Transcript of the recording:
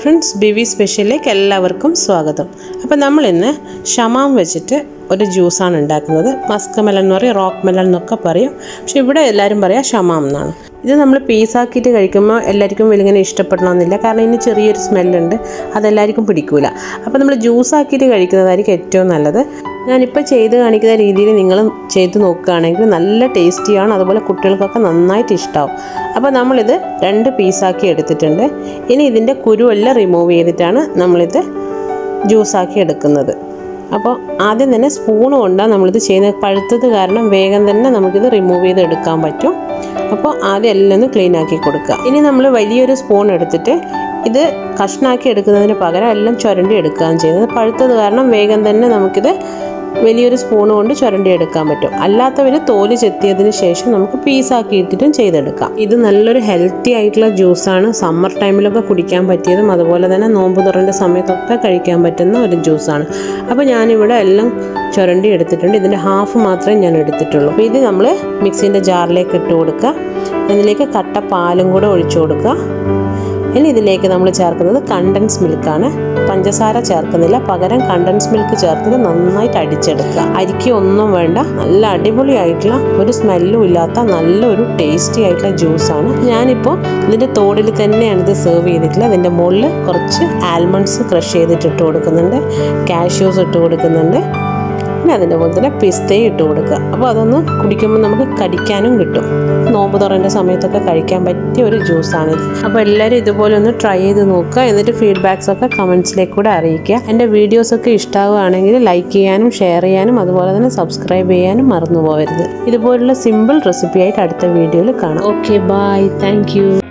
friends Beevi സ്പെഷ്യലിലേക്ക് എല്ലാവർക്കും സ്വാഗതം അപ്പോൾ നമ്മളിന്ന് ഷമാം വെച്ചിട്ട് ഒരു ജ്യൂസാണ് ഉണ്ടാക്കുന്നത് മസ്ക് മെലൻ എന്ന് പറയും റോക്ക് മെലൻ എന്നൊക്കെ പറയും പക്ഷെ ഇവിടെ എല്ലാവരും പറയാം ഷമാം എന്നാണ് ഇത് നമ്മൾ പീസാക്കിയിട്ട് കഴിക്കുമ്പോൾ എല്ലാവർക്കും വലിങ്ങനെ ഇഷ്ടപ്പെടണമെന്നില്ല കാരണം ഇതിന് ചെറിയൊരു സ്മെല്ലുണ്ട് അതെല്ലാവർക്കും പിടിക്കൂല അപ്പോൾ നമ്മൾ ജ്യൂസാക്കിയിട്ട് കഴിക്കുന്നതായിരിക്കും ഏറ്റവും നല്ലത് ഞാനിപ്പോൾ ചെയ്ത് കാണിക്കുന്ന രീതിയിൽ നിങ്ങൾ ചെയ്ത് നോക്കുകയാണെങ്കിൽ നല്ല ടേസ്റ്റിയാണ് അതുപോലെ കുട്ടികൾക്കൊക്കെ നന്നായിട്ട് ഇഷ്ടമാവും അപ്പോൾ നമ്മളിത് രണ്ട് പീസാക്കി എടുത്തിട്ടുണ്ട് ഇനി ഇതിൻ്റെ കുരുവെല്ലാം റിമൂവ് ചെയ്തിട്ടാണ് നമ്മളിത് ജ്യൂസാക്കി എടുക്കുന്നത് അപ്പോൾ ആദ്യം തന്നെ സ്പൂൺ കൊണ്ടാണ് നമ്മളിത് ചെയ്യുന്നത് പഴുത്തത് കാരണം വേഗം തന്നെ നമുക്കിത് റിമൂവ് ചെയ്ത് എടുക്കാൻ പറ്റും അപ്പോൾ ആദ്യം എല്ലാം ഒന്ന് ക്ലീൻ ആക്കി കൊടുക്കുക ഇനി നമ്മൾ വലിയൊരു സ്പൂൺ എടുത്തിട്ട് ഇത് കഷ്ണാക്കി എടുക്കുന്നതിന് പകരം എല്ലാം ചുരണ്ടി എടുക്കുകയാണ് ചെയ്യുന്നത് പഴുത്തത് കാരണം വേഗം തന്നെ നമുക്കിത് വലിയൊരു സ്പൂൺ കൊണ്ട് ചുരണ്ടി എടുക്കാൻ പറ്റും അല്ലാത്തവർ തോല് ചെത്തിയതിന് ശേഷം നമുക്ക് പീസാക്കി ഇട്ടിട്ടും ചെയ്തെടുക്കാം ഇത് നല്ലൊരു ഹെൽത്തി ആയിട്ടുള്ള ജ്യൂസാണ് സമ്മർ ടൈമിലൊക്കെ കുടിക്കാൻ പറ്റിയതും അതുപോലെ തന്നെ നോമ്പ് തുറൻ്റെ സമയത്തൊക്കെ കഴിക്കാൻ പറ്റുന്ന ഒരു ജ്യൂസാണ് അപ്പോൾ ഞാനിവിടെ എല്ലാം ചുരണ്ടി എടുത്തിട്ടുണ്ട് ഇതിൻ്റെ ഹാഫ് മാത്രമേ ഞാൻ എടുത്തിട്ടുള്ളൂ അപ്പോൾ ഇത് നമ്മൾ മിക്സിൻ്റെ ജാറിലേക്ക് ഇട്ട് കൊടുക്കുക അതിലേക്ക് കട്ട പാലും കൂടെ ഒഴിച്ചു കൊടുക്കുക ഇനി ഇതിലേക്ക് നമ്മൾ ചേർക്കുന്നത് കണ്ടൻസ് മിൽക്കാണ് പഞ്ചസാര ചേർക്കുന്നില്ല പകരം കണ്ടൻസ് മിൽക്ക് ചേർത്തിട്ട് നന്നായിട്ട് അടിച്ചെടുക്കുക അരിക്ക് ഒന്നും വേണ്ട നല്ല അടിപൊളിയായിട്ടുള്ള ഒരു സ്മെല്ലും ഇല്ലാത്ത നല്ലൊരു ടേസ്റ്റി ആയിട്ടുള്ള ജ്യൂസാണ് ഞാനിപ്പോൾ ഇതിൻ്റെ തോടിൽ തന്നെയാണ് ഇത് സെർവ് ചെയ്തിട്ടുള്ളത് അതിൻ്റെ മുകളിൽ കുറച്ച് ആൽമണ്ട്സ് ക്രഷ് ചെയ്തിട്ട് ഇട്ട് കൊടുക്കുന്നുണ്ട് കാഷ്യൂസ് ഇട്ട് കൊടുക്കുന്നുണ്ട് പിന്നെ അതിൻ്റെ പോലെ തന്നെ പിസ്തയും ഇട്ട് കൊടുക്കുക അപ്പോൾ അതൊന്ന് കുടിക്കുമ്പോൾ നമുക്ക് കടിക്കാനും കിട്ടും നോമ്പ് തുറൻ്റെ സമയത്തൊക്കെ കഴിക്കാൻ പറ്റിയ ഒരു ജ്യൂസാണിത് അപ്പോൾ എല്ലാവരും ഇതുപോലെ ഒന്ന് ട്രൈ ചെയ്ത് നോക്കുക എന്നിട്ട് ഫീഡ്ബാക്സ് ഒക്കെ കമൻസിലേക്ക് കൂടെ അറിയിക്കുക എൻ്റെ വീഡിയോസൊക്കെ ഇഷ്ടമാവുകയാണെങ്കിൽ ലൈക്ക് ചെയ്യാനും ഷെയർ ചെയ്യാനും അതുപോലെ തന്നെ സബ്സ്ക്രൈബ് ചെയ്യാനും മറന്നു പോകരുത് ഇതുപോലുള്ള സിമ്പിൾ റെസിപ്പി ആയിട്ട് അടുത്ത വീഡിയോയിൽ കാണാം ഓക്കെ ബൈ താങ്ക്